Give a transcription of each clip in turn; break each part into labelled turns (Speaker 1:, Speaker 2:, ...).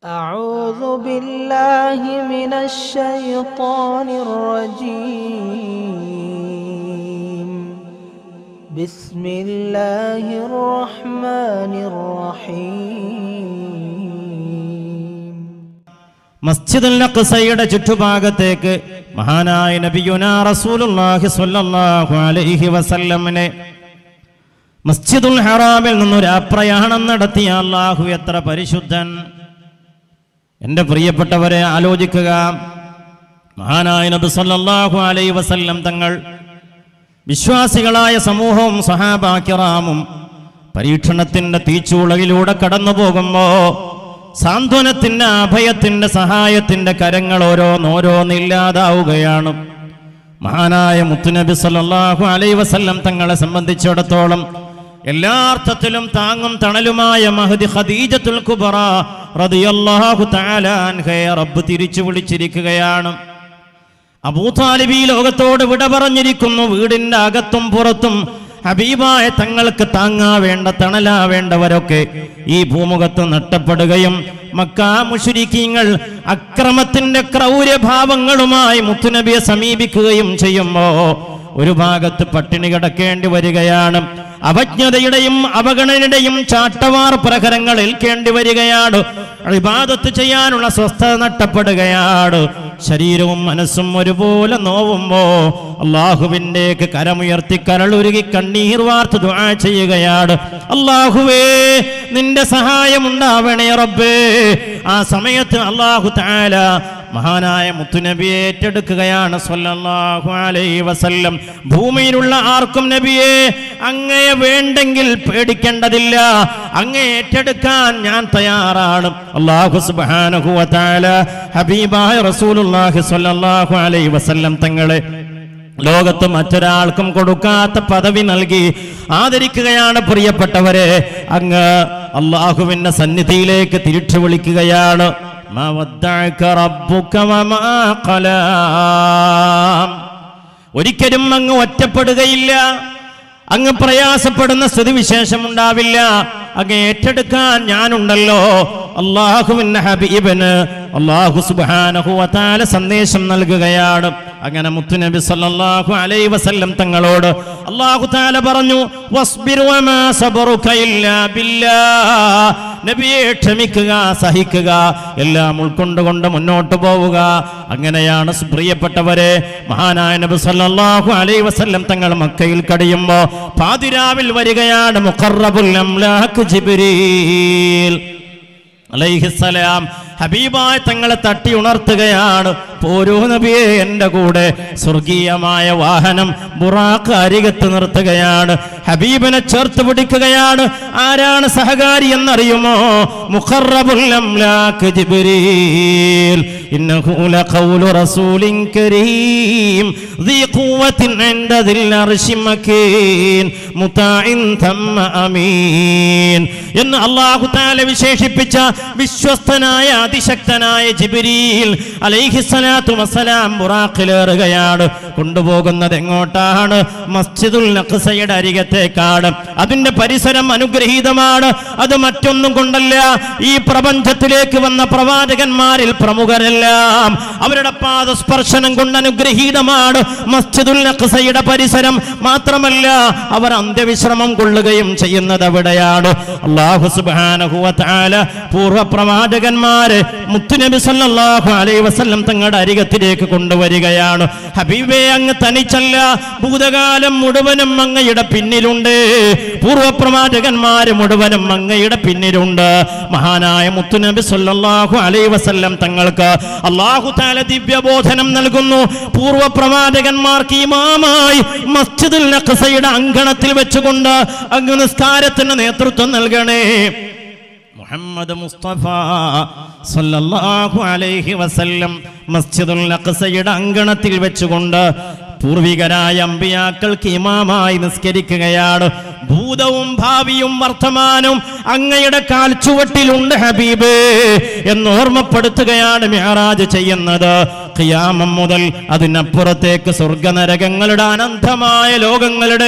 Speaker 1: أعوذ بالله من الشيطان الرجيم بسم الله الرحمن الرحيم
Speaker 2: മസ്ജിദുൽ അഖ്സയുടെ ചുറ്റുഭാഗത്തേക്ക് മഹാനായ നബിയുനാ റസൂലുള്ളാഹി സ്വല്ലല്ലാഹു അലൈഹി വസല്ലമിനെ മസ്ജിദുൽ ഹറാമിൽ നിന്നൊരു അപ്രയാണം നടത്തിയ അള്ളാഹു എത്ര പരിശുദ്ധൻ എൻ്റെ പ്രിയപ്പെട്ടവരെ ആലോചിക്കുക മഹാനായ നബി സല്ലല്ലാഹു അലൈഹി വസല്ലം തങ്ങൾ വിശ്വാസികളായ സമൂഹവും സഹാബാക്കിറാമും പരീക്ഷണത്തിന്റെ തീച്ചൂളയിലൂടെ കടന്നു പോകുമ്പോ സാന്ത്വനത്തിന്റെ അഭയത്തിന്റെ സഹായത്തിന്റെ കരങ്ങൾ ഓരോന്നോരോന്നില്ലാതാവുകയാണ് മഹാനായ മുത്തുനബി സല്ലല്ലാഹു അലൈഹി വസല്ലം തങ്ങളെ സംബന്ധിച്ചിടത്തോളം എല്ലാ അർത്ഥത്തിലും താങ്ങും തണലുമായ മഹദി ഖദീജത്തുൽ കുബറ റളിയല്ലാഹു തആല അൻഹയെ റബ്ബ് തിരിച്ചു വിളിച്ചിരിക്കുകയാണ് അബൂതാലിബ് ഈ ലോകത്തോട് വിട പറഞ്ഞിരിക്കുന്നു വീടിന്റെ അകത്തും പുറത്തും ഹബീബായ തങ്ങൾക്ക് താങ്ങാവേണ്ട തണലാവേണ്ടവരൊക്കെ ഈ ഭൂമുഖത്ത് നഷ്ടപ്പെടുകയും മക്ക മുഷുരിക്കീങ്ങൾ അക്രമത്തിന്റെ ക്രൗര്യഭാവങ്ങളുമായി മുത്തുനബിയെ സമീപിക്കുകയും ചെയ്യുമ്പോ ഒരു ഭാഗത്ത് പട്ടിണി കിടക്കേണ്ടി വരികയാണ് അവജ്ഞതയുടെയും അവഗണനയുടെയും ചാട്ടവാർ പ്രഹരങ്ങൾ ഏൽക്കേണ്ടി വരികയാണ് ഇബാദത്ത് ചെയ്യാനുള്ള സ്വസ്ഥത നഷ്ടപ്പെടുകയാണ് ശരീരവും മനസ്സും ഒരുപോലെ നോവുമ്പോ അള്ളാഹുവിൻ്റെക്ക് കരമുയർത്തി കരളുരുകി കണ്ണീർ വാർത്ത് ദുആ ചെയ്യുകയാണ് അള്ളാഹുവേ നിന്റെ സഹായം ഉണ്ടാവണേ റബ്ബേ ആ സമയത്ത് അള്ളാഹു താല മഹാനായ മുത്തുനബിയെ ഏറ്റെടുക്കുകയാണ് സ്വല്ലല്ലാഹു അലൈഹി വസല്ലം ഭൂമിയിലുള്ള ആർക്കും നബിയെ അങ്ങയെ വേണ്ടെങ്കിൽ പേടിക്കേണ്ടതില്ല അങ്ങയെ ഏറ്റെടുക്കാൻ ഞാൻ തയ്യാറാണ് അള്ളാഹു സുബ്ഹാനഹു വ തആല ഹബീബായ റസൂലുള്ളാഹി സ്വല്ലല്ലാഹു അലൈഹി വസല്ലം തങ്ങളെ ലോകത്ത് മറ്റൊരാൾക്കും കൊടുക്കാത്ത പദവി നൽകി ആദരിക്കുകയാണ് പ്രിയപ്പെട്ടവരെ അങ്ങ് അള്ളാഹുവിന്റെ സന്നിധിയിലേക്ക് തിരിച്ചു വിളിക്കുകയാണ് മാ വദ്ദഅക റബ്ബുക വമാ ഖലാം. ഒരിക്കലും അങ്ങ് ഒറ്റപ്പെടുകയില്ല അങ്ങ് പ്രയാസപ്പെടുന്ന സ്ഥിതിവിശേഷം ഉണ്ടാവില്ല അങ്ങ് ഏറ്റെടുക്കാൻ ഞാനുണ്ടല്ലോ അള്ളാഹുവിന്റെ ഹബീബന് അള്ളാഹു സുബ്ഹാനഹു വതആല സന്ദേശം നൽകുകയാണ് അങ്ങനെ മുത്തുനബി സല്ലല്ലാഹു അലൈഹി വസല്ലം തങ്ങളോട് അള്ളാഹു തആല പറഞ്ഞു വസ്ബിർ വമാ സബറുക ഇല്ലാ ബില്ലാഹ് നബിയെ ക്ഷമിക്കുക സഹിക്കുക എല്ലാം ഉൾക്കൊണ്ടുകൊണ്ട് മുന്നോട്ട് പോവുക അങ്ങനെയാണ് പ്രിയപ്പെട്ടവരെ മഹാനായ നബി സല്ലല്ലാഹു അലൈഹി വസല്ലം തങ്ങൾ മക്കയിൽ കഴിയുമ്പോ പാതിരാവിൽ വരികയാണ് മുഖറബുൽ അംലാഖ് ജിബ്രീൽ അലൈഹിസ്സലാം ഹബീബായ തങ്ങളെ തട്ടി ഉണർത്തുകയാണ് പോരൂ നബിയെ എൻ്റെ കൂടെ സ്വർഗീയമായ വാഹനം ബുറാഖ് അരികത്ത് നിർത്തുകയാണ് ഹബീബിനെ ചേർത്ത് പിടിക്കുകയാണ് ആരാണ് സഹകാരി എന്നറിയുമോ മുഖറബുൽ അംലാഖ് ജിബ്രീൽ ഇന്നഹു ലഖൗലു റസൂലിൻ കരീം ذي قوة عند ذي العرش مكين مطاع ثم أمين എന്ന് അള്ളാഹു താല വിശേഷിപ്പിച്ച വിശ്വസ്തനായ അതിശക്തനായ ജിബിരിയിൽ അലൈഹിസ്സലാത്തു വസ്സലാം ബുറാഖിലേറുകയാണ് കൊണ്ടുപോകുന്നത് എങ്ങോട്ടാണ് മസ്ജിദുൽ നഖ്സയുടെ അരികത്തേക്കാണ് അതിന്റെ പരിസരം അനുഗ്രഹീതമാണ് അത് മറ്റൊന്നും കൊണ്ടല്ല ഈ പ്രപഞ്ചത്തിലേക്ക് വന്ന പ്രവാചകന്മാരിൽ പ്രമുഖരെല്ലാം അവരുടെ പാദസ്പർശനം കൊണ്ട് അനുഗ്രഹീതമാണ് മസ്ജിദുൽ നഖ്സയുടെ പരിസരം മാത്രമല്ല അവർ അന്ത്യവിശ്രമം കൊള്ളുകയും ചെയ്യുന്നത് അവിടെയാണ് അള്ളാഹു സുബ്ഹാനഹു വ തആല പൂർവ്വ പ്രവാചകന്മാരെ മുത്തുനബി സല്ലല്ലാഹു അലൈഹി വസല്ലം തങ്ങളുടെ അരികത്തിലേക്ക് കൊണ്ടുവരികയാണ് ഹബീബേ അങ്ങ് തനിച്ചല്ല ഭൂതകാലം മുഴുവനും അങ്ങയുടെ പിന്നിലുണ്ട് പൂർവ്വ പ്രവാചകന്മാര് മുഴുവനും അങ്ങയുടെ പിന്നിലുണ്ട് മഹാനായ മുത്തുനബി സല്ലല്ലാഹു അലൈഹി വസല്ലം തങ്ങൾക്ക് അള്ളാഹു താല ദിവ്യബോധനം നൽകുന്നു പൂർവ്വ പ്രവാചകന്മാർക്ക് ഇമാമായി മസ്ജിദുൽ നഖ്സയുടെ അങ്കണത്തിൽ വെച്ചുകൊണ്ട് അങ്ങ് നിസ്കാരത്തിന് നേതൃത്വം നൽകണേ മുഹമ്മദ് മുസ്തഫ സല്ലല്ലാഹു അലൈഹി വസല്ലം മസ്ജിദുൽ അഖ്സയുടെ അങ്കണത്തിൽ വെച്ചുകൊണ്ട് പൂർവികരായ അമ്പിയാക്കൾക്ക് ഇമാമായി നിസ്കരിക്കുകയാണ് ഭൂതവും ഭാവിയും വർത്തമാനവും അങ്ങയുടെ കാൽച്ചുവട്ടിലുണ്ട് ഹബീബ് എന്ന് ഓർമ്മപ്പെടുത്തുകയാണ് മെഹറാജ് ചെയ്യുന്നത് ഖിയാമം മുതൽ അതിനപ്പുറത്തേക്ക് സ്വർഗനരകങ്ങളുടെ അനന്തമായ ലോകങ്ങളുടെ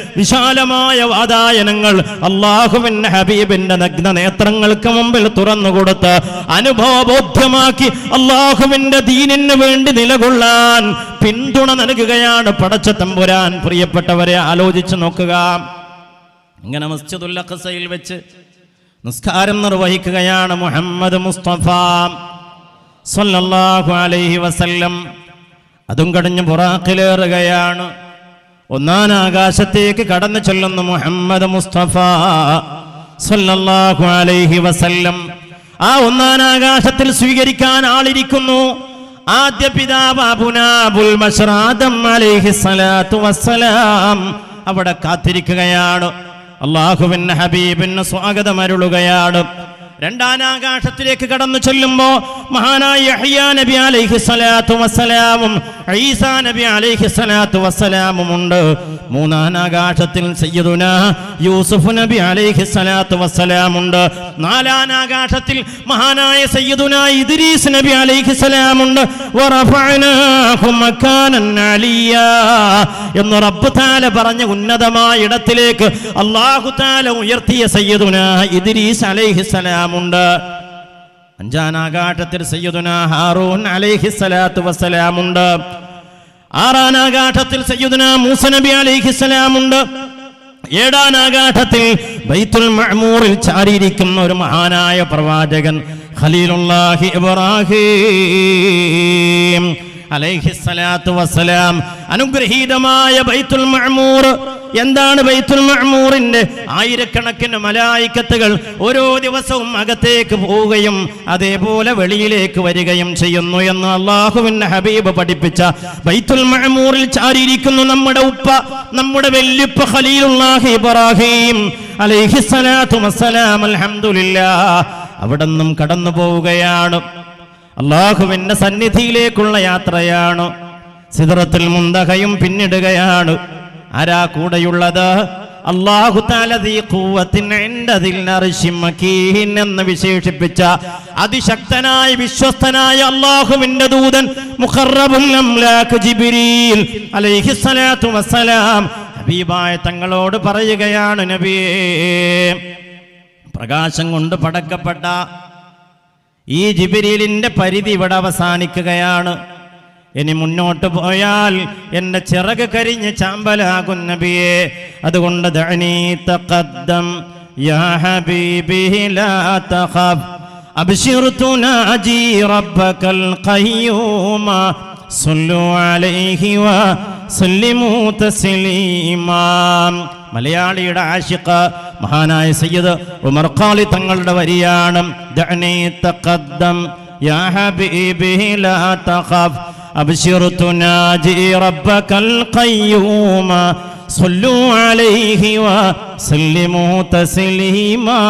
Speaker 2: വിശാലമായ വാതായനങ്ങൾ അള്ളാഹുവിന്റെ ഹബീബിന്റെ നഗ്ന നേത്രങ്ങൾക്ക് മുമ്പിൽ തുറന്നുകൊടുത്ത് അനുഭവബോധ്യമാക്കി അള്ളാഹുവിന്റെ ദീനിന് വേണ്ടി നിലകൊള്ളാൻ പിന്തുണ നൽകുകയാണ് പടച്ച തമ്പുരാൻ പ്രിയപ്പെട്ടവരെ ആലോചിച്ച് നോക്കുക ഇങ്ങനെ മസ്ജിദുൽ അഖസയിൽ വെച്ച് നിസ്കാരം നിർവഹിക്കുകയാണ് മുഹമ്മദ് മുസ്തഫ സല്ലല്ലാഹു അലൈഹി വസല്ലം അതും കടിഞ്ഞ് പുറാക്കിലേറുകയാണ് ഒന്നാം ആകാശത്തേക്ക് കടന്നു ചെല്ലുന്നു മുഹമ്മദ് മുസ്തഫ സല്ലല്ലാഹു അലൈഹി വസല്ലം ആ ഒന്നാം ആകാശത്തിൽ സ്വീകരിക്കാൻ ആളിരിക്കുന്നു ആദ്യ പിതാവ് അബുനാബുൽ മഷ്റാദം അലൈഹി സ്വലാത്തു വസ്സലാം അവിടെ കാത്തിരിക്കുകയാണ് അള്ളാഹുവിന് ഹബീബിന് സ്വാഗതം അരുളുകയാണ് രണ്ടാം ആകാശത്തിലേക്ക് കടന്നു ചെല്ലുമ്പോ മഹാനായ യഹ്യാ നബി അലൈഹി സ്വലാത്തു വസ്സലാമും ഈസാ നബി അലൈഹി സ്വലാത്തു വസ്സലാമും ഉണ്ട് മൂന്നാം ആകാശത്തിൽ സയ്യിദുന യൂസുഫ് നബി അലൈഹി സ്വലാത്തു വസ്സലാം ഉണ്ട് നാലാം ആകാശത്തിൽ മഹാനായ സയ്യിദുന ഇദ്രീസ് നബി അലൈഹി സ്വലാം ഉണ്ട് വറഫഅനാഹു മക്കാനൻ അലിയാ എന്ന് റബ്ബ് താല പറഞ്ഞ ഉന്നതമായ ഇടത്തിലേക്ക് അള്ളാഹു താല ഉയർത്തിയ സയ്യിദുന ഇദ്രീസ് അലൈഹി സലാമുണ്ട് അഞ്ചാനാകാട്ടത്തിൽ സയ്യിദുന ഹാറൂൻ അലൈഹി സ്വലാത്തു വസ്സലാമുണ്ട് ആറാനാകാട്ടത്തിൽ സയ്യിദുന മൂസ നബി അലൈഹി സലാമുണ്ട് ഏഴാനാകാട്ടത്തിൽ ബൈത്തുൽ മഅമൂറിൽ ചാരിയിരിക്കുന്ന ഒരു മഹാനായ പ്രവാചകൻ ഖലീലുല്ലാഹി ഇബ്രാഹിം അലൈഹിസ്സലാത്തു വസ്സലാം അനുഗ്രഹീതമായ ബൈത്തുൽ മഅമൂർ എന്താണ് ബൈത്തുൽ മഅമൂറിന്റെ ആയിരക്കണക്കിന് മലായിക്കത്തുകൾ ഓരോ ദിവസവും അകത്തേക്ക് പോവുകയും അതേപോലെ വെളിയിലേക്ക് വരികയും ചെയ്യുന്നു എന്ന് അള്ളാഹുവിന്റെ ഹബീബ് പഠിപ്പിച്ച ബൈത്തുൽ മഅമൂറിൽ ചാരിയിരിക്കുന്നു നമ്മുടെ ഉപ്പ നമ്മുടെ വല്യുപ്പ ഖലീലുല്ലാഹി ഇബ്രാഹിം അലൈഹിസ്സലാത്തു വസ്സലാം അൽഹംദുലില്ലാ അവിടെ നിന്നും കടന്നു പോവുകയാണ് അള്ളാഹുവിന്റെ സന്നിധിയിലേക്കുള്ള യാത്രയാണ് സിദറത്തുൽ മുന്തകയും പിന്നിടുകയാണ് ആരാ കൂടെയുള്ളത് അള്ളാഹു എന്ന് വിശേഷിപ്പിച്ച അതിശക്തനായ വിശ്വസ്തനായ അള്ളാഹുവിന്റെ ദൂതൻ മുഖറബുൽ അംലാഖ് ജിബ്രീൽ അലൈഹിസ്സലാത്തു വസ്സലാം ഹബീബായ തങ്ങളോട് പറയുകയാണ് നബിയേ പ്രകാശം കൊണ്ട് പടക്കപ്പെട്ട ഈ ജിബിരിലിന്റെ പരിധി ഇവിടെ അവസാനിക്കുകയാണ് ഇനി മുന്നോട്ട് പോയാൽ എന്റെ ചിറക് കരിഞ്ഞ് ചാമ്പലാകും നബിയെ അതുകൊണ്ട് ദഅനീ തഖദ്ദം യാ ഹബീബി ലാ തഖഫ് أبشر تناجي ربك القيوم صلوا عليه وسلموا تسليما മലയാളിയുടെ ആഷിഖ് മഹാനായ സയ്യിദ് ഉമർ ഖാലി തങ്ങളുടെ വരിയാണ് ദഅനി തഖദ്ദം യാ ഹബീബി ലാ തഖഫ് അബ്ശിർ തുനാജി റബ്ബകൽ ഖയ്യൂമ صلوا عليه وسلموا تسليما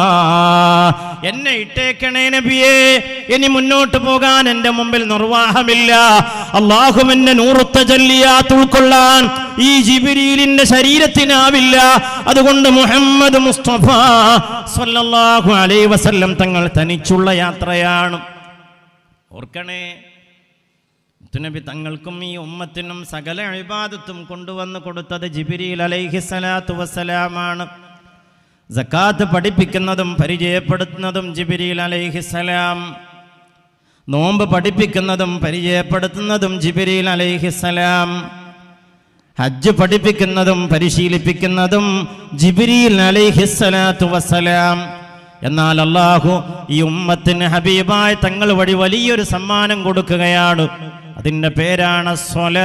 Speaker 2: എന്നെ ഇട്ടേക്കണേ നബിയേ ഇനി മുന്നോട്ട് പോകാൻ എന്റെ മുമ്പിൽ നിർവാഹമില്ല അള്ളാഹുവിന്റെ നൂറുത്ത ജല്ലിയാത്ത് ഉൾക്കൊള്ളാൻ ഈ ജിബിരിലിന്റെ ശരീരത്തിനാവില്ല അതുകൊണ്ട് മുഹമ്മദ് മുസ്തഫ സല്ലല്ലാഹു അലൈഹി വസല്ലം തങ്ങൾ തനിച്ചുള്ള യാത്രയാണ് ഓർക്കണേ മുത്തുനബി തങ്ങൾക്കും ഈ ഉമ്മത്തിനും സകല അഴിബാദത്തും കൊണ്ടുവന്ന് കൊടുത്തത് ജിബിരിൽ അലൈഹിസ്സലാത്തു വസ്സലാമാണ് സക്കാത്ത് പഠിപ്പിക്കുന്നതും പരിചയപ്പെടുത്തുന്നതും ജിബിരിൽ അലൈഹിസ്സലാം നോമ്പ് പഠിപ്പിക്കുന്നതും പരിചയപ്പെടുത്തുന്നതും ജിബിരിൽ അലൈഹിസ്സലാം ഹജ്ജ് പഠിപ്പിക്കുന്നതും പരിശീലിപ്പിക്കുന്നതും ജിബിരിൽ അലൈഹിസ്സലാത്തു വസ്സലാം എന്നാൽ അള്ളാഹു ഈ ഉമ്മത്തിന് ഹബീബായ തങ്ങൾ വഴി വലിയൊരു സമ്മാനം കൊടുക്കുകയാണ് അതിൻ്റെ പേരാണ് സ്വലാ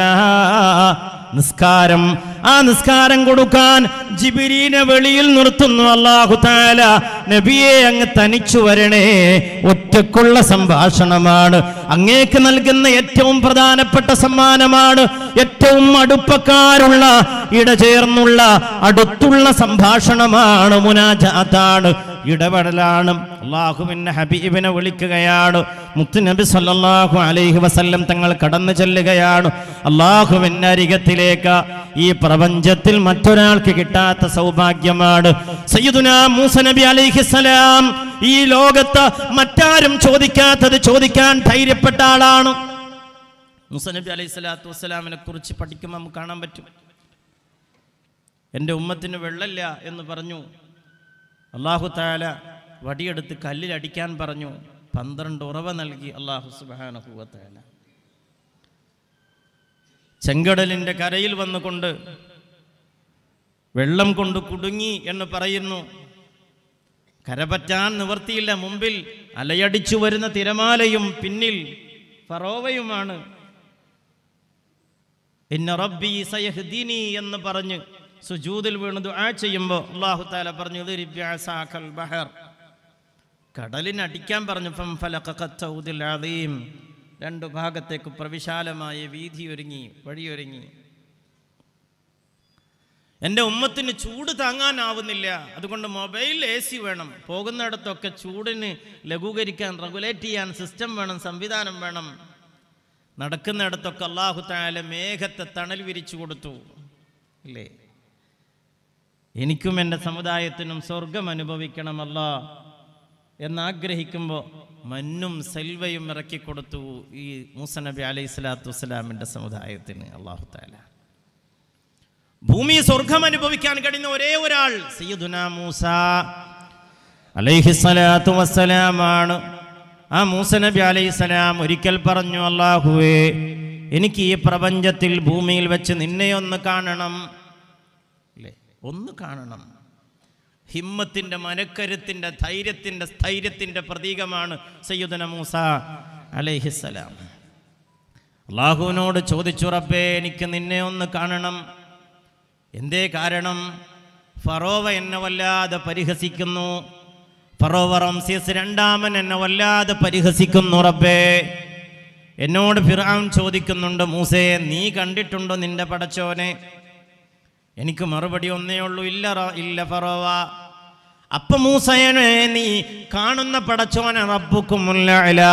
Speaker 2: നിസ്കാരം ആ നിസ്കാരം കൊടുക്കാൻ ജിബിരീനെ വെളിയിൽ നിർത്തുന്നു അള്ളാഹു താല നബിയെ അങ്ങ് തനിച്ചു വരണേ ഒറ്റക്കുള്ള സംഭാഷണമാണ് അങ്ങേക്ക് നൽകുന്ന ഏറ്റവും പ്രധാനപ്പെട്ട സമ്മാനമാണ് ഏറ്റവും അടുപ്പക്കാരുള്ള ഇടചേർന്നുള്ള അടുത്തുള്ള സംഭാഷണമാണ് മുനാജാത്താണ് ഇടപെടലാണ് അള്ളാഹുവിന്റെ ഹബീബിനെ വിളിക്കുകയാണ് മുത്തുനബി സല്ലല്ലാഹു അലൈഹി വസല്ലം തങ്ങൾ കടന്നു ചെല്ലുകയാണ് അള്ളാഹുവിന്റെ അരികത്തിലേക്ക് ഈ പ്രപഞ്ചത്തിൽ മറ്റൊരാൾക്ക് കിട്ടാത്ത സൗഭാഗ്യമാണ് സയ്യിദുന മൂസ നബി അലൈഹിസ്സലാം ഈ ലോകത്ത് മറ്റാരും ചോദിക്കാത്തത് ചോദിക്കാൻ ധൈര്യപ്പെട്ട ആളാണ് മൂസ നബി അലൈഹി സ്വലാത്തു വസ്സലാമിനെ കുറിച്ച് പഠിക്കുമ്പോൾ നമുക്ക് കാണാൻ പറ്റും എൻ്റെ ഉമ്മത്തിന് വെള്ളമില്ല എന്ന് പറഞ്ഞു അള്ളാഹു താല വടിയെടുത്ത് കല്ലിലടിക്കാൻ പറഞ്ഞു പന്ത്രണ്ട് ഉറവ നൽകി അള്ളാഹു സുബാനഹുവത്താല ചെങ്കടലിൻ്റെ കരയിൽ വന്നുകൊണ്ട് വെള്ളം കൊണ്ട് കുടുങ്ങി എന്ന് പറയുന്നു കരപറ്റാൻ നിവർത്തിയില്ല മുമ്പിൽ അലയടിച്ചു വരുന്ന തിരമാലയും പിന്നിൽ ഫറോവയുമാണ് ഇന്ന റബ്ബി സയഹ്ദീനി എന്ന് പറഞ്ഞ് സുജൂദിൽ വീണ് ദുആ ചെയ്യുമ്പോൾ അള്ളാഹു താല പറഞ്ഞു "ഇദ്രിബ് ബിഅസാക്കൽ ബഹർ കടലിന് അടിക്കാൻ പറഞ്ഞു ഫം ഫലഖ ഖത്തൗദിൽ അദീം രണ്ടു ഭാഗത്തേക്ക് പ്രവിശാലമായ വീതി ഒരുങ്ങി വഴിയൊരുങ്ങി എൻ്റെ ഉമ്മത്തിന് ചൂട് താങ്ങാനാവുന്നില്ല അതുകൊണ്ട് മൊബൈൽ എ സി വേണം പോകുന്നിടത്തൊക്കെ ചൂടിന് ലഘൂകരിക്കാൻ റെഗുലേറ്റ് ചെയ്യാൻ സിസ്റ്റം വേണം സംവിധാനം വേണം നടക്കുന്നിടത്തൊക്കെ അള്ളാഹു താല മേഘത്തെ തണൽ വിരിച്ചു കൊടുത്തു ഇല്ലേ എനിക്കും എൻ്റെ സമുദായത്തിനും സ്വർഗം അനുഭവിക്കണമല്ല എന്നാഗ്രഹിക്കുമ്പോൾ മഞ്ഞും സെൽവയും ഇറക്കി കൊടുത്തു ഈ മൂസ നബി അലൈഹി സ്വലാത്തു വസ്സലാമിൻ്റെ സമുദായത്തിന് അള്ളാഹു താല ഭൂമി സ്വർഗം അനുഭവിക്കാൻ കഴിയുന്ന ഒരേ ഒരാൾ സയ്യിദുന മൂസ അലൈഹിസ്സലാത്തു വസ്സലാമാണ് ആ മൂസ നബി അലൈഹിസ്സലാം ഒരിക്കൽ പറഞ്ഞു അള്ളാഹുവേ എനിക്ക് ഈ പ്രപഞ്ചത്തിൽ ഭൂമിയിൽ വെച്ച് നിന്നെ ഒന്ന് കാണണം അല്ലേ ഒന്ന് കാണണം ഹിമ്മത്തിൻ്റെ മനക്കരുത്തിൻ്റെ ധൈര്യത്തിൻ്റെ സ്ഥൈര്യത്തിൻ്റെ പ്രതീകമാണ് സയ്യിദുന മൂസ അലൈഹിസ്സലാം അള്ളാഹുവിനോട് ചോദിച്ചു റബ്ബേ എനിക്ക് നിന്നെ ഒന്ന് കാണണം എന്തേ കാരണം ഫറോവ എന്നെ വല്ലാതെ പരിഹസിക്കുന്നു ഫറോവ റംസീസ് രണ്ടാമൻ എന്നെ വല്ലാതെ പരിഹസിക്കുന്നു റബ്ബേ എന്നോട് ഫിറാൻ ചോദിക്കുന്നുണ്ട് മൂസേ നീ കണ്ടിട്ടുണ്ടോ നിന്റെ പടച്ചോനെ എനിക്ക് മറുപടി ഒന്നേ ഉള്ളൂ ഇല്ല റ- ഇല്ല ഫറോവ അപ്പൊ മൂസയനെ നീ കാണുന്ന പടച്ചോനെ റബ്ബുക്കുമുല്ല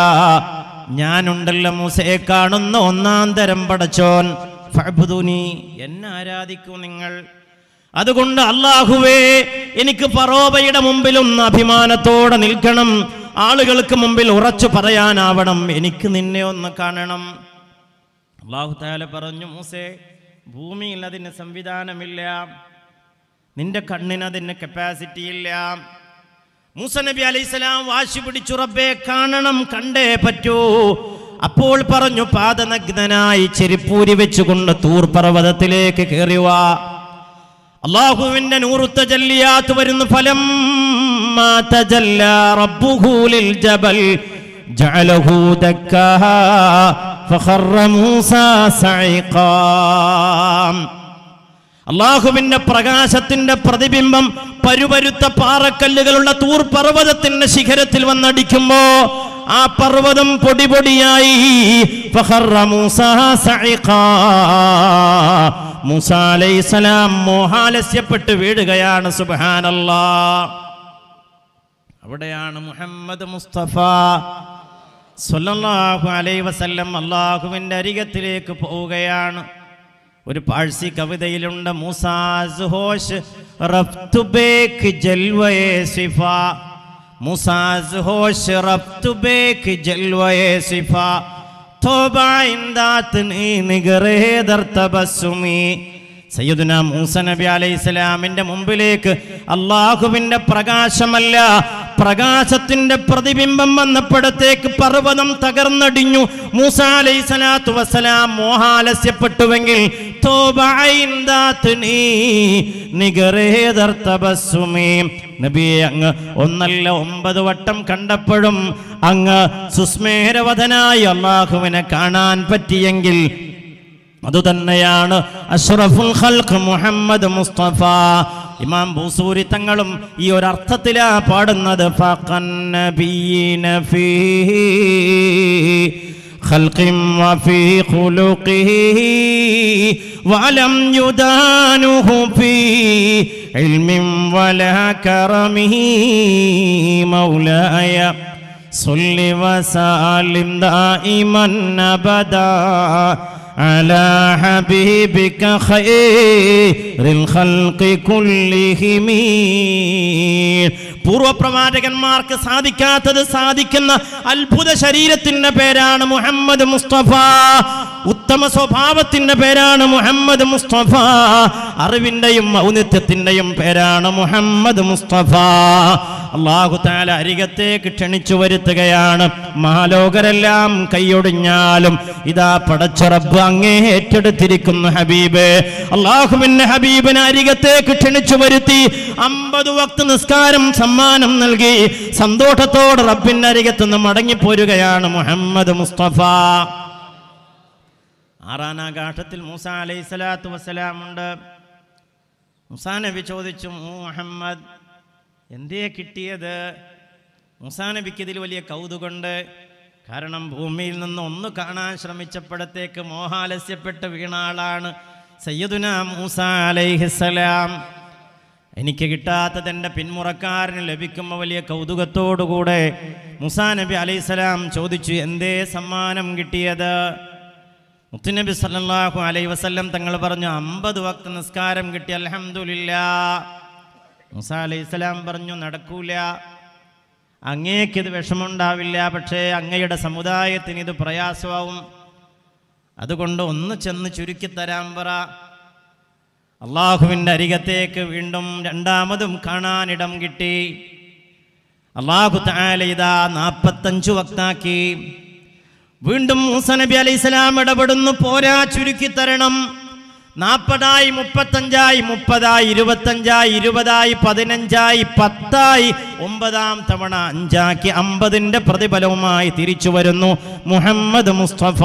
Speaker 2: ഞാനുണ്ടല്ലോ മൂസയെ കാണുന്ന ഒന്നാം തരം പടച്ചോൻ ഫഅ്ബുദൂനി എന്നെ ആരാധിക്കൂ നിങ്ങൾ അതുകൊണ്ട് അള്ളാഹുവേ എനിക്ക് ഫറോബയുടെ മുമ്പിൽ ഒന്ന് അഭിമാനത്തോടെ നിൽക്കണം ആളുകൾക്ക് മുമ്പിൽ ഉറച്ചു പറയാനാവണം എനിക്ക് നിന്നെ ഒന്ന് കാണണം അള്ളാഹു താല പറഞ്ഞു മൂസേ ഭൂമിയിൽ അതിന് സംവിധാനമില്ല നിന്റെ കണ്ണിന് അതിന് കപ്പാസിറ്റി ഇല്ല മൂസ നബി അലൈഹിസ്സലാം വാശി പിടിച്ചു റബ്ബേ കാണണം കണ്ടേ പറ്റൂ അപ്പോൾ പറഞ്ഞു പാദനഗ്നനായി ചെരിപ്പൂരി വെച്ചുകൊണ്ട് തൂർ പർവ്വതത്തിലേക്ക് കയറിവ അള്ളാഹുവിന്റെ നൂറുത്ത ജല്ലിയാത്ത് വരുന്ന ഫലം മാ തജല്ല റബ്ബുഹു ലിൽ ജബൽ ജഅലഹു ദക്കാ ഫഖറ മൂസ സഈഖാം അള്ളാഹുവിന്റെ പ്രകാശത്തിന്റെ പ്രതിബിംബം പരുപരുത്ത പാറക്കല്ലുകളുള്ള തൂർ പർവ്വതത്തിന്റെ ശിഖരത്തിൽ വന്നടിക്കുമ്പോ ആ പർവ്വതം പൊടിപൊടിയായി ഫഖറ മൂസ സഈഖാ. മൂസ അലൈഹിസ്സലാം മോഹാലസ്യപ്പെട്ട് വീഴുകയാണ് സുബ്ഹാനല്ലാ അവിടെയാണ് മുഹമ്മദ് മുസ്തഫ സല്ലല്ലാഹു അലൈഹി വസല്ലം അള്ളാഹുവിൻ്റെ അരികത്തിലേക്ക് പോവുകയാണ് ഒരു പാഴ്സി കവിതയിലുണ്ട് മൂസാസ് ഹോഷ് റഫ്തു ബേക്ക് ജൽവയെ സിഫ മൂസാസ് ഹോഷ് റഫ്തു ബേക്ക് ജൽവയെ സിഫ തോബ ഇന്ദാത്ത് നീ നിഗറേ ദർത്തബസ്സുമീ സയ്യിദുന മൂസ നബി അലൈഹി സ്വലാമിന്റെ മുമ്പിലേക്ക് അള്ളാഹുവിന്റെ പ്രകാശമല്ല പ്രകാശത്തിന്റെ പ്രതിബിംബം വന്നപ്പോഴത്തേക്ക് പർവ്വതം തകർന്നടിഞ്ഞു മൂസ അലൈഹി സ്വലാത്തു വസ്സലാം മോഹാലസ്യപ്പെട്ടുവെങ്കിൽ തോബഅയിന്ദാത്നി നിഗറേദർത്തബസ്സുമീ. നബിയെ അങ്ങ് ഒന്നല്ല ഒമ്പത് വട്ടം കണ്ടപ്പോഴും അങ്ങ് സുസ്മേരവധനായി അള്ളാഹുവിനെ കാണാൻ പറ്റിയെങ്കിൽ അതുതന്നെയാണ് അഷ്റഫുൽ ഖൽഖ് മുഹമ്മദ് മുസ്തഫ ഇമാം ബൂസൂരി തങ്ങളും ഈ ഒരു അർത്ഥത്തിലാ പാടുന്നത് ഫഖൻ നബിയ്യിന ഫീ خلق وفي خلقه ولم يدانه في علم ولا كرمه مولاي صل وسلم دائما ابدا على حبيبك خير الخلق كلهم പൂർവപ്രവാചകന്മാർക്ക് സാധിക്കാത്തത് സാധിക്കുന്ന അത്ഭുത ശരീരത്തിന്റെ പേരാണ് മുഹമ്മദ് മുസ്തഫ ഉത്തമ ഉത്തമ സ്വഭാവത്തിന്റെ പേരാണ് മുഹമ്മദ് മുസ്തഫ അറിവിന്റെയും ഔന്നിത്യത്തിന്റെയും പേരാണ് മുഹമ്മദ് മുസ്തഫ അള്ളാഹു താല അരികത്തേക്ക് ക്ഷണിച്ചു വരുത്തുകയാണ് മാലോകരെല്ലാം കൈയൊടിഞ്ഞാലും ഇതാ പടച്ചുറബ് അങ്ങേ ഏറ്റെടുത്തിരിക്കുന്നു ഹബീബ് അള്ളാഹുവിന്റെ ഹബീബിനെ അരികത്തേക്ക് ക്ഷണിച്ചു വരുത്തി അമ്പത് വക്ത് നിസ്കാരം സമ്മാനം നൽകി സന്തോഷത്തോടെ റബ്ബിന്റെ അരികത്തുനിന്ന് മടങ്ങിപ്പോരുകയാണ് മുഹമ്മദ് മുസ്തഫ ആറാനാകാഠത്തിൽ മൂസ അലൈഹി സ്വലാത്തു വസ്സലാമുണ്ട് മുസാ നബി ചോദിച്ചു മുഹമ്മദ് എന്തേ കിട്ടിയത് മുസാ നബിക്ക് ഇതിൽ വലിയ കൗതുകമുണ്ട് കാരണം ഭൂമിയിൽ നിന്ന് ഒന്ന് കാണാൻ ശ്രമിച്ചപ്പോഴത്തേക്ക് മോഹാലസ്യപ്പെട്ട് വീണ ആളാണ് സയ്യദുന മൂസ അലൈഹിസലാം എനിക്ക് കിട്ടാത്തത് എൻ്റെ പിന്മുറക്കാരന് ലഭിക്കുമ്പോൾ വലിയ കൗതുകത്തോടുകൂടെ മുസാ നബി അലൈഹിസ്സലാം ചോദിച്ചു എന്തേ സമ്മാനം കിട്ടിയത് മുത്തുനബി സല്ലല്ലാഹു അലൈഹി വസല്ലം തങ്ങൾ പറഞ്ഞു അമ്പത് വക്ത് നിസ്കാരം കിട്ടി അൽഹംദുലില്ലാ മുസ അലൈഹി സ്വലാം പറഞ്ഞു നടക്കൂല അങ്ങേക്കിത് വിഷമമുണ്ടാവില്ല പക്ഷേ അങ്ങയുടെ സമുദായത്തിന് ഇത് പ്രയാസമാവും അതുകൊണ്ട് ഒന്ന് ചെന്ന് ചുരുക്കിത്തരാൻ പറ അള്ളാഹുവിൻ്റെ അരികത്തേക്ക് വീണ്ടും രണ്ടാമതും കാണാനിടം കിട്ടി അള്ളാഹു താല ഇതാ നാൽപ്പത്തഞ്ചു വക്താക്കി വീണ്ടും മൂസ നബി അലൈഹി സ്വലാം ഇടപെടുന്നു പോരാ ചുരുക്കി തരണം നാൽപ്പതായി മുപ്പത്തഞ്ചായി മുപ്പതായി ഇരുപത്തഞ്ചായി ഇരുപതായി പതിനഞ്ചായി പത്തായി ഒമ്പതാം തവണ അഞ്ചാക്കി അമ്പതിൻ്റെ പ്രതിഫലവുമായി തിരിച്ചു വരുന്നു മുഹമ്മദ് മുസ്തഫ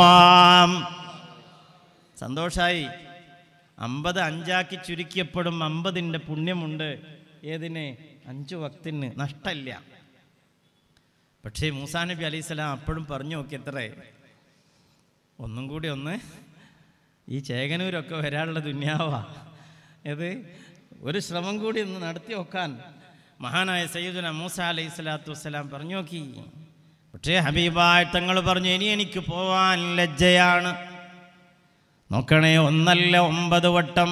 Speaker 2: സന്തോഷായി അമ്പത് അഞ്ചാക്കി ചുരുക്കിയപ്പോഴും അമ്പതിൻ്റെ പുണ്യമുണ്ട് ഏതിന് അഞ്ചു വക്തിന് നഷ്ടമില്ല പക്ഷേ മൂസാ നബി അലൈഹി സ്വലാം അപ്പോഴും പറഞ്ഞു നോക്കി എത്രേ ഒന്നും കൂടി ഒന്ന് ഈ ചേകനൂരൊക്കെ വരാനുള്ള ദുന്യാവാ ഏത് ഒരു ശ്രമം കൂടി ഒന്ന് നടത്തി നോക്കാൻ മഹാനായ സയ്യിദുന മൂസ അലൈഹി സ്വലാത്തു വസ്സലാം പറഞ്ഞു നോക്കി പക്ഷേ ഹബീബായ തങ്ങൾ പറഞ്ഞു ഇനി എനിക്ക് പോവാൻ ലജ്ജയാണ് നോക്കണേ ഒന്നല്ല ഒമ്പത് വട്ടം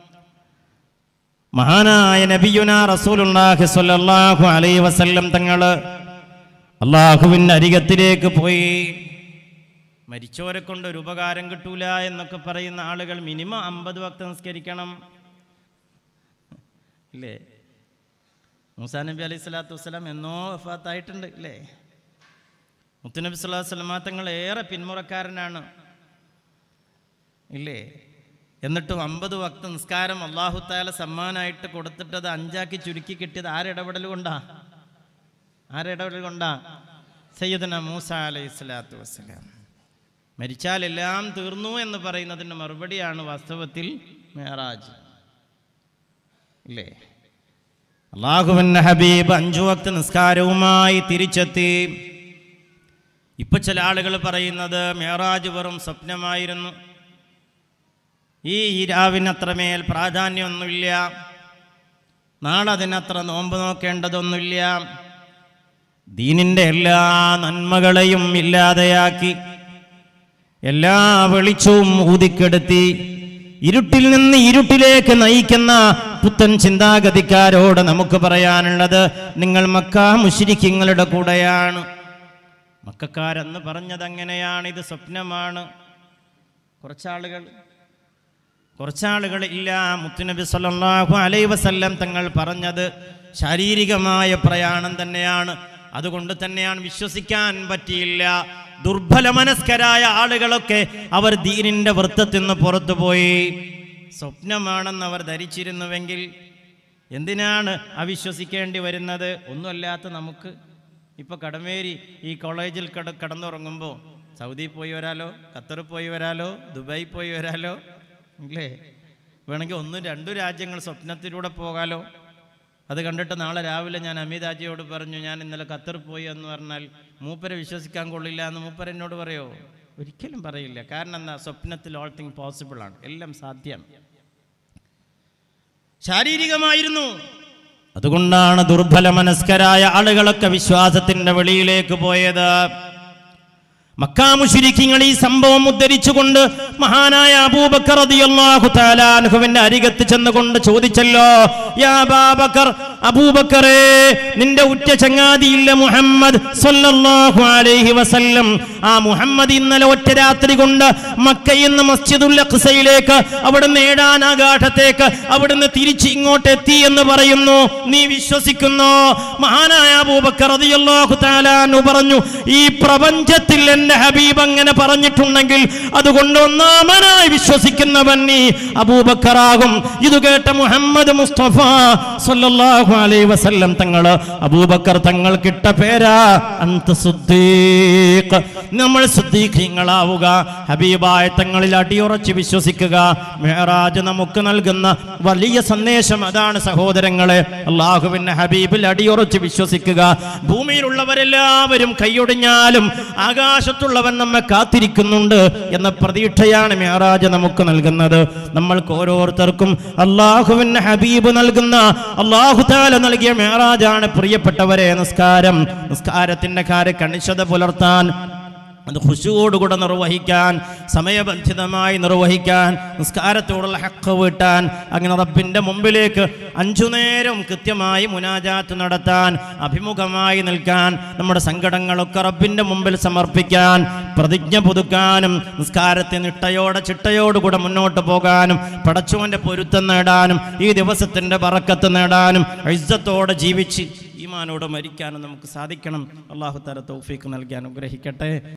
Speaker 2: മഹാനായ നബിയുന റസൂലുള്ളാഹി സ്വല്ലല്ലാഹു അലൈഹി വസല്ലം തങ്ങള് അള്ളാഹുവിൻ്റെ അരികത്തിലേക്ക് പോയി മരിച്ചവരെ കൊണ്ട് ഒരു ഉപകാരം കിട്ടൂല എന്നൊക്കെ പറയുന്ന ആളുകൾ മിനിമം അമ്പത് വക്ത നിസ്കരിക്കണം ഇല്ലേ മൂസാ നബി അലൈഹി സ്വലാത്തു വസ്സലാം എന്നോ വഫാത്തായിട്ടുണ്ട് ഇല്ലേ മുത്തുനബി സ്വലാഹു വസ്ലമാ തങ്ങൾ ഏറെ പിന്മുറക്കാരനാണ് ഇല്ലേ എന്നിട്ടും അമ്പത് വക്ത നിസ്കാരം അള്ളാഹു താല സമ്മാനായിട്ട് കൊടുത്തിട്ടത് അഞ്ചാക്കി ചുരുക്കി കിട്ടിയത് ആരിടപെടൽ കൊണ്ടാ ആരിടപെടൽ കൊണ്ടാ സയ്യിദന മൂസ അലൈഹി സ്വലാത്തു വസ്സലാം മരിച്ചാൽ എല്ലാം തീർന്നു എന്ന് പറയുന്നതിൻ്റെ മറുപടിയാണ് വാസ്തവത്തിൽ മേറാജ് ഇല്ലേ അള്ളാഹുവിൻ്റെ ഹബീബ് അഞ്ചു വക്ത നിസ്കാരവുമായി തിരിച്ചെത്തി ഇപ്പൊ ചില ആളുകൾ പറയുന്നത് മേറാജ് വെറും സ്വപ്നമായിരുന്നു ഈ രാവിന് അത്രമേൽ പ്രാധാന്യമൊന്നുമില്ല നാളെ അതിനത്ര നോമ്പ് നോക്കേണ്ടതൊന്നുമില്ല ദീനിൻ്റെ എല്ലാ നന്മകളെയും ഇല്ലാതെയാക്കി എല്ലാ വെളിച്ചവും ഊതിക്കെടുത്തി ഇരുട്ടിൽ നിന്ന് ഇരുട്ടിലേക്ക് നയിക്കുന്ന പുത്തൻ ചിന്താഗതിക്കാരോട് നമുക്ക് പറയാനുള്ളത് നിങ്ങൾ മക്ക മുഷിരിക്കിങ്ങളുടെ കൂടെയാണ് മക്കാരെന്ന് പറഞ്ഞത് അങ്ങനെയാണ് ഇത് സ്വപ്നമാണ് കുറച്ചാളുകൾ കുറച്ചാളുകൾ ഇല്ല മുത്തുനബി സല്ലല്ലാഹു അലൈഹി വസല്ലം തങ്ങൾ പറഞ്ഞത് ശാരീരികമായ പ്രയാണം തന്നെയാണ് അതുകൊണ്ട് തന്നെയാണ് വിശ്വസിക്കാൻ പറ്റിയില്ല ദുർബല മനസ്കരായ ആളുകളൊക്കെ അവർ ദീനിന്റെ വൃത്തത്തിൽ നിന്ന് പുറത്തുപോയി സ്വപ്നമാണെന്ന് അവർ ധരിച്ചിരുന്നുവെങ്കിൽ എന്തിനാണ് അവിശ്വസിക്കേണ്ടി വരുന്നത് ഒന്നുമല്ലാത്ത നമുക്ക് ഇപ്പോൾ കടമേരി ഈ കോളേജിൽ കട കടന്നുറങ്ങുമ്പോൾ സൗദി പോയി വരാലോ ഖത്തറിൽ പോയി വരാലോ ദുബായി പോയി വരാലോ ഇല്ലേ വേണമെങ്കിൽ ഒന്നും രണ്ടു രാജ്യങ്ങൾ സ്വപ്നത്തിലൂടെ പോകാലോ അത് കണ്ടിട്ട് നാളെ രാവിലെ ഞാൻ അമിതാജിയോട് പറഞ്ഞു ഞാൻ ഇന്നലെ ഖത്തർ പോയി എന്ന് പറഞ്ഞാൽ മൂപ്പരെ വിശ്വസിക്കാൻ കൊള്ളില്ല എന്ന് മൂപ്പര എന്നോട് പറയോ ഒരിക്കലും പറയില്ല കാരണം എന്താ സ്വപ്നത്തിൽ ഓൾ തിങ് പോസിബിൾ ആണ് എല്ലാം സാധ്യം ശാരീരികമായിരുന്നു അതുകൊണ്ടാണ് ദുർബല മനസ്കരായ ആളുകളൊക്കെ വിശ്വാസത്തിന്റെ വെളിയിലേക്ക് പോയത് മക്കാമുശിരിക്കിങ്ങൾ ഈ സംഭവം ഉദ്ധരിച്ചുകൊണ്ട് മഹാനായ അബൂബക്കർ റളിയല്ലാഹു തആല അൻഹുവിന്റെ അരികത്ത് ചെന്നുകൊണ്ട് ചോദിച്ചല്ലോ യാ അബാബക്കർ അബൂബക്കറേ നിന്റെ ഉറ്റ ചങ്ങാതിയില്ല മുഹമ്മദ് സല്ലല്ലാഹു അലൈഹി വസല്ലം ആ മുഹമ്മദ് ഇന്നലെ ഒറ്റ രാത്രി കൊണ്ട് മക്കയിൽ നിന്ന് മസ്ജിദുൽ അഖ്സയിലേക്ക് അവിടുന്ന് ഏഴാനാഘാട്ടത്തേക്ക് അവിടുന്ന് തിരിച്ച് ഇങ്ങോട്ട് എത്തി എന്ന് പറയുന്നു നീ വിശ്വസിക്കുന്നു മഹാനായ അബൂബക്കർ റളിയല്ലാഹു തആല അൻഹു പറഞ്ഞു ഈ പ്രപഞ്ചത്തിൽ എന്റെ ഹബീബ് അങ്ങനെ പറഞ്ഞിട്ടുണ്ടെങ്കിൽ അതുകൊണ്ട് ഒന്നാമനായി വിശ്വസിക്കുന്നവൻ നീ അബൂബക്കറാകും ഇത് കേട്ട മുഹമ്മദ് മുസ്തഫ സല്ലല്ലാഹു അലൈഹി വസല്ലം തങ്ങള് അബൂബക്കർ തങ്ങൾക്കിട്ട പേരാ അന്ത സുദ്ദീഖ് നമ്മൾ സുദ്ദീഖീങ്ങളാവുക ഹബീബായ തങ്ങളിൽ അടിയുറച്ച് വിശ്വസിക്കുക മെഹറാജ് നമുക്ക് നൽകുന്ന വലിയ സന്ദേശം അതാണ് സഹോദരങ്ങളെ അള്ളാഹുവിന്റെ ഹബീബിൽ അടിയുറച്ച് വിശ്വസിക്കുക ഭൂമിയിലുള്ളവരെല്ലാവരും കൈയൊടിഞ്ഞാലും ആകാശത്തുള്ളവൻ നമ്മെ കാത്തിരിക്കുന്നുണ്ട് എന്ന പ്രതീക്ഷയാണ് മെഹറാജ് നമുക്ക് നൽകുന്നത് നമ്മൾക്ക് ഓരോരുത്തർക്കും അള്ളാഹുവിന്റെ ഹബീബ് നൽകുന്ന അള്ളാഹു താല നൽകിയ മെഹറാജാണ് പ്രിയപ്പെട്ടവരെ നിസ്കാരം നിസ്കാരത്തിന്റെ കാര്യ കണിശത പുലർത്താൻ അത് ഖുശുവോടുകൂടെ നിർവഹിക്കാൻ സമയബന്ധിതമായി നിർവഹിക്കാൻ നിസ്കാരത്തോടുള്ള ഹക്ക് വീട്ടാൻ അങ്ങനെ റബ്ബിൻ്റെ മുമ്പിലേക്ക് അഞ്ചു നേരം കൃത്യമായി മുനാജാത്ത് നടത്താൻ അഭിമുഖമായി നിൽക്കാൻ നമ്മുടെ സങ്കടങ്ങളൊക്കെ റബ്ബിൻ്റെ മുമ്പിൽ സമർപ്പിക്കാൻ പ്രതിജ്ഞ പുതുക്കാനും നിസ്കാരത്തെ നിട്ടയോടെ ചിട്ടയോടുകൂടെ മുന്നോട്ട് പോകാനും പടച്ചുവൻ്റെ പൊരുത്തം നേടാനും ഈ ദിവസത്തിൻ്റെ പറക്കത്ത് നേടാനും ഇജ്ജത്തോടെ ജീവിച്ച് ഈമാനോടെ മരിക്കാനും നമുക്ക് സാധിക്കണം അള്ളാഹു തല തൗഫീക്ക് നൽകി അനുഗ്രഹിക്കട്ടെ